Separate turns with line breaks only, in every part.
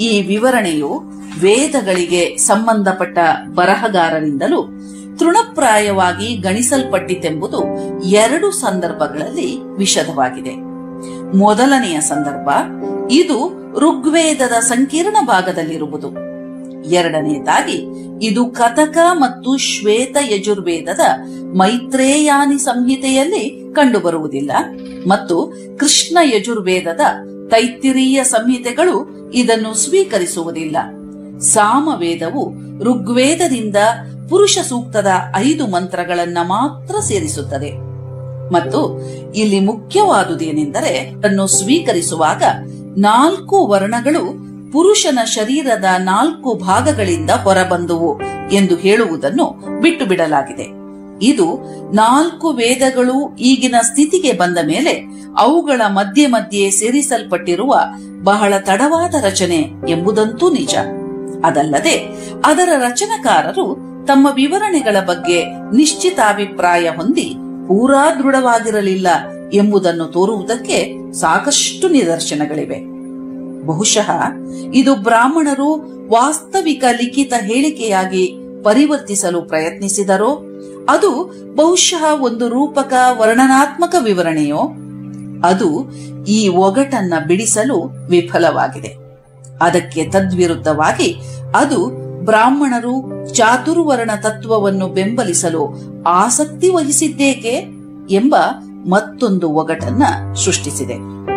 ಈ ವಿವರಣೆಯು ವೇದಗಳಿಗೆ ಸಂಬಂಧಪಟ್ಟ ಬರಹಗಾರರಿಂದಲೂ ತೃಣಪ್ರಾಯವಾಗಿ ಗಣಿಸಲ್ಪಟ್ಟಿತೆಂಬುದು ಎರಡು ಸಂದರ್ಭಗಳಲ್ಲಿ ವಿಶದವಾಗಿದೆ ಮೊದಲನೆಯ ಸಂದರ್ಭ ಇದು ಋಗ್ವೇದದ ಸಂಕೀರ್ಣ ಭಾಗದಲ್ಲಿರುವುದು ಎರಡನೆಯದಾಗಿ ಇದು ಕಥಕ ಮತ್ತು ಶ್ವೇತ ಯಜುರ್ವೇದದ ಮೈತ್ರೇಯಾನಿ ಸಂಹಿತೆಯಲ್ಲಿ ಕಂಡುಬರುವುದಿಲ್ಲ ಮತ್ತು ಕೃಷ್ಣ ಯಜುರ್ವೇದದ ತೈತ್ತಿರೀಯ ಸಂಹಿತೆಗಳು ಇದನ್ನು ಸ್ವೀಕರಿಸುವುದಿಲ್ಲ ಸಾಮವೇದವು ಋಗ್ವೇದದಿಂದ ಪುರುಷ ಸೂಕ್ತದ ಐದು ಮಂತ್ರಗಳನ್ನ ಮಾತ್ರ ಸೇರಿಸುತ್ತದೆ ಮತ್ತು ಇಲ್ಲಿ ಮುಖ್ಯವಾದುದೇನೆಂದರೆ ಅದನ್ನು ಸ್ವೀಕರಿಸುವಾಗ ನಾಲ್ಕು ವರ್ಣಗಳು ಪುರುಷನ ಶರೀರದ ನಾಲ್ಕು ಭಾಗಗಳಿಂದ ಹೊರಬಂದುವು ಎಂದು ಹೇಳುವುದನ್ನು ಬಿಟ್ಟು ಬಿಡಲಾಗಿದೆ ಇದು ನಾಲ್ಕು ವೇದಗಳು ಈಗಿನ ಸ್ಥಿತಿಗೆ ಬಂದ ಮೇಲೆ ಅವುಗಳ ಮಧ್ಯೆ ಮಧ್ಯೆ ಸೇರಿಸಲ್ಪಟ್ಟಿರುವ ಬಹಳ ತಡವಾದ ರಚನೆ ಎಂಬುದಂತೂ ನಿಜ ಅದಲ್ಲದೆ ಅದರ ರಚನಕಾರರು ತಮ್ಮ ವಿವರಣೆಗಳ ಬಗ್ಗೆ ನಿಶ್ಚಿತಾಭಿಪ್ರಾಯ ಹೊಂದಿ ಪೂರಾ ದೃಢವಾಗಿರಲಿಲ್ಲ ಎಂಬುದನ್ನು ತೋರುವುದಕ್ಕೆ ಸಾಕಷ್ಟು ನಿದರ್ಶನಗಳಿವೆ ಬಹುಶಃ ಇದು ಬ್ರಾಹ್ಮಣರು ವಾಸ್ತವಿಕ ಲಿಖಿತ ಹೇಳಿಕೆಯಾಗಿ ಪರಿವರ್ತಿಸಲು ಪ್ರಯತ್ನಿಸಿದರೋ ಅದು ಬಹುಶಃ ಒಂದು ರೂಪಕ ವರ್ಣನಾತ್ಮಕ ವಿವರಣೆಯೋ ಅದು ಈ ಒಗಟನ್ನ ಬಿಡಿಸಲು ವಿಫಲವಾಗಿದೆ ಅದಕ್ಕೆ ತದ್ವಿರುದ್ಧವಾಗಿ ಅದು ಬ್ರಾಹ್ಮಣರು ಚಾತುರ್ವರ್ಣ ತತ್ವವನ್ನು ಬೆಂಬಲಿಸಲು ಆಸಕ್ತಿ ವಹಿಸಿದ್ದೇಕೆ ಎಂಬ ಮತ್ತೊಂದು ಒಗಟನ್ನ ಸೃಷ್ಟಿಸಿದೆ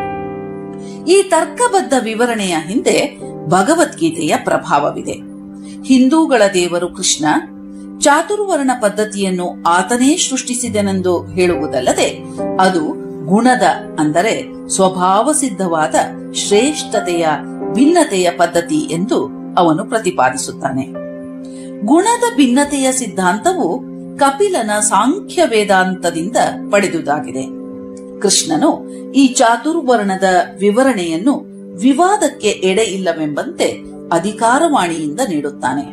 ಈ ತರ್ಕಬದ್ಧ ವಿವರಣೆಯ ಹಿಂದೆ ಭಗವದ್ಗೀತೆಯ ಪ್ರಭಾವವಿದೆ ಹಿಂದೂಗಳ ದೇವರು ಕೃಷ್ಣ ಚಾತುರ್ವರ್ಣ ಪದ್ಧತಿಯನ್ನು ಆತನೇ ಸೃಷ್ಟಿಸಿದನೆಂದು ಹೇಳುವುದಲ್ಲದೆ ಅದು ಗುಣದ ಅಂದರೆ ಸ್ವಭಾವ ಸಿದ್ಧವಾದ ಶ್ರೇಷ್ಠತೆಯ ಭಿನ್ನತೆಯ ಪದ್ಧತಿ ಎಂದು ಅವನು ಪ್ರತಿಪಾದಿಸುತ್ತಾನೆ ಗುಣದ ಭಿನ್ನತೆಯ ಸಿದ್ಧಾಂತವು ಕಪಿಲನ ಸಾಂಖ್ಯ ವೇದಾಂತದಿಂದ ಪಡೆದುದಾಗಿದೆ ಕೃಷ್ಣನು ಈ ಚಾತುರ್ವರ್ಣದ ವಿವರಣೆಯನ್ನು ವಿವಾದಕ್ಕೆ ಎಡೆ ಇಲ್ಲವೆಂಬಂತೆ ಅಧಿಕಾರವಾಣಿಯಿಂದ ನೀಡುತ್ತಾನೆ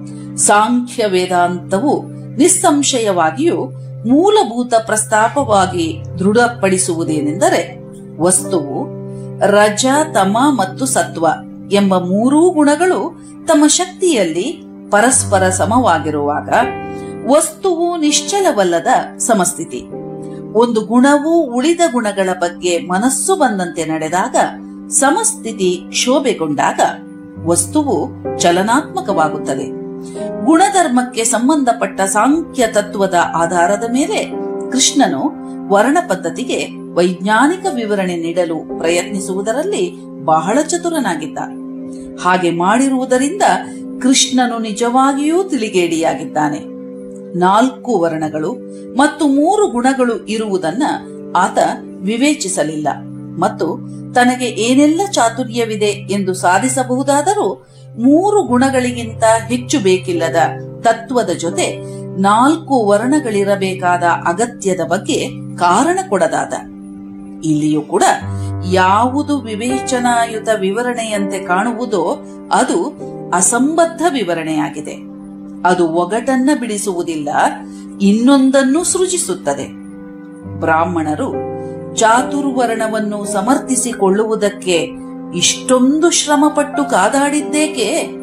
ಸಾಂಖ್ಯ ವೇದಾಂತವು ನಿಸ್ಸಂಶಯವಾಗಿಯೂ ಮೂಲಭೂತ ಪ್ರಸ್ತಾಪವಾಗಿ ದೃಢಪಡಿಸುವುದೇನೆಂದರೆ ವಸ್ತುವು ರಜ ತಮ ಮತ್ತು ಸತ್ವ ಎಂಬ ಮೂರೂ ಗುಣಗಳು ತಮ್ಮ ಶಕ್ತಿಯಲ್ಲಿ ಪರಸ್ಪರ ಸಮವಾಗಿರುವಾಗ ವಸ್ತುವು ನಿಶ್ಚಲವಲ್ಲದ ಸಮಸ್ಥಿತಿ ಒಂದು ಗುಣವು ಉಳಿದ ಗುಣಗಳ ಬಗ್ಗೆ ಮನಸ್ಸು ಬಂದಂತೆ ನಡೆದಾಗ ಸಮಸ್ಥಿತಿ ಕ್ಷೋಭೆಗೊಂಡಾಗ ವಸ್ತುವು ಚಲನಾತ್ಮಕವಾಗುತ್ತದೆ ಗುಣಧರ್ಮಕ್ಕೆ ಸಂಬಂಧಪಟ್ಟ ಸಾಂಖ್ಯ ತತ್ವದ ಆಧಾರದ ಮೇಲೆ ಕೃಷ್ಣನು ವರ್ಣ ಪದ್ಧತಿಗೆ ವೈಜ್ಞಾನಿಕ ವಿವರಣೆ ನೀಡಲು ಪ್ರಯತ್ನಿಸುವುದರಲ್ಲಿ ಬಹಳ ಚತುರನಾಗಿದ್ದ ಹಾಗೆ ಮಾಡಿರುವುದರಿಂದ ಕೃಷ್ಣನು ನಿಜವಾಗಿಯೂ ತಿಳಿಗೇಡಿಯಾಗಿದ್ದಾನೆ ನಾಲ್ಕು ವರ್ಣಗಳು ಮತ್ತು ಮೂರು ಗುಣಗಳು ಇರುವುದನ್ನ ಆತ ವಿವೇಚಿಸಲಿಲ್ಲ ಮತ್ತು ತನಗೆ ಏನೆಲ್ಲ ಚಾತುರ್ಯವಿದೆ ಎಂದು ಸಾಧಿಸಬಹುದಾದರೂ ಮೂರು ಗುಣಗಳಿಗಿಂತ ಹೆಚ್ಚು ಬೇಕಿಲ್ಲದ ತತ್ವದ ಜೊತೆ ನಾಲ್ಕು ವರ್ಣಗಳಿರಬೇಕಾದ ಅಗತ್ಯದ ಬಗ್ಗೆ ಕಾರಣ ಕೊಡದಾದ ಇಲ್ಲಿಯೂ ಕೂಡ ಯಾವುದು ವಿವೇಚನಾಯುತ ವಿವರಣೆಯಂತೆ ಕಾಣುವುದೋ ಅದು ಅಸಂಬದ್ಧ ವಿವರಣೆಯಾಗಿದೆ ಅದು ಒಗಟನ್ನ ಬಿಡಿಸುವುದಿಲ್ಲ ಇನ್ನೊಂದನ್ನು ಸೃಜಿಸುತ್ತದೆ ಬ್ರಾಹ್ಮಣರು ಚಾತುರ್ವರ್ಣವನ್ನು ಸಮರ್ಥಿಸಿಕೊಳ್ಳುವುದಕ್ಕೆ ಇಷ್ಟೊಂದು ಶ್ರಮಪಟ್ಟು ಕಾದಾಡಿದ್ದೇಕೆ